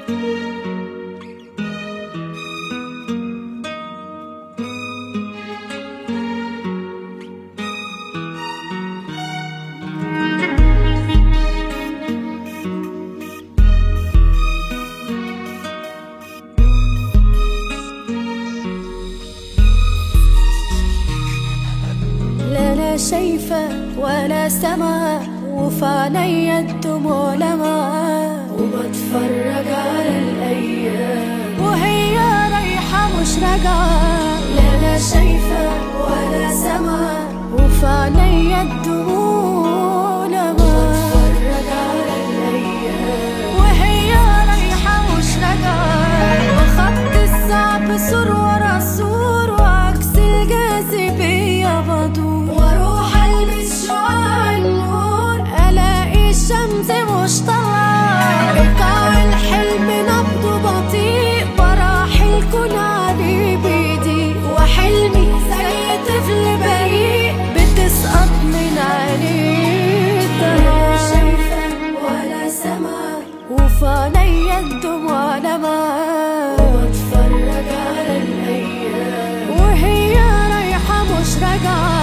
لا لا شايفة ولا سما وفي عينيا الدموع لما وبتفرج على الأيام وهي رايحة مش راجعة لا لا شايفة ولا سما وفي عينيا الدموع لما وبتفرج على الأيام وهي رايحة مش راجعة وخط الصعب سور ورا سور وعكس الجاذبية بدور واروح البس شعاع النور الاقي الشمس مش طالعة ايقاع الحلم نبضه بطيء براح الكون عليه بيضيق وحلمي زي طفل بريء بتسقط من عليه لا شايفة ولا سما وفي عينيا الدموع لما وبتفرج على الأيام وهي رايحة مش راجعة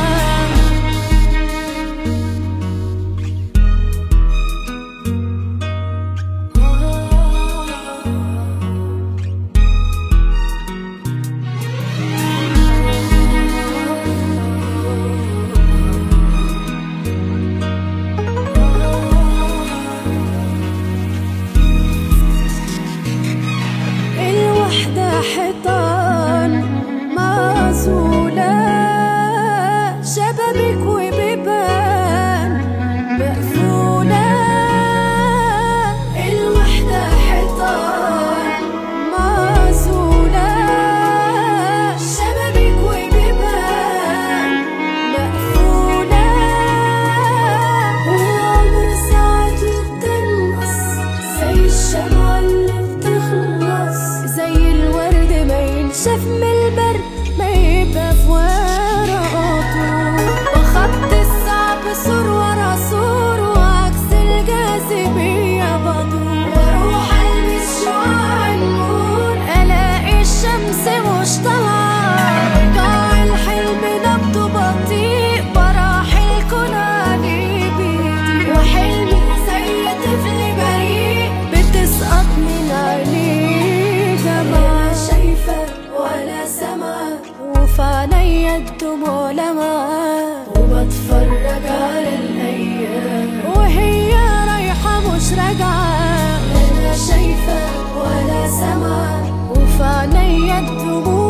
الوحدة حيطان معزولة شبابيك وبيبان مقفولة الوحدة حيطان معزولة شبابيك وبيبان مقفولة والعمر ساعته بتنقص زي الشمعة اللي بتخلص زي الورد ما ينشف من البرد ما يبقى في ورقاته وخط الصعب سور ورا سور وعكس الجاذبية بدور واروح البس شعاع النور الاقي الشمس مش طالعة ايقاع الحلم نبضه بطيء براح الكون عليه بيضيق وحلمي زي طفل بريء بتسقط من عينيه جماعة شايفة ولا سما وفي عينيا الدموع لما وبتفرج على الأيام وهي رايحة مش راجعة لا شايفة ولا سما وفي عينيا الدموع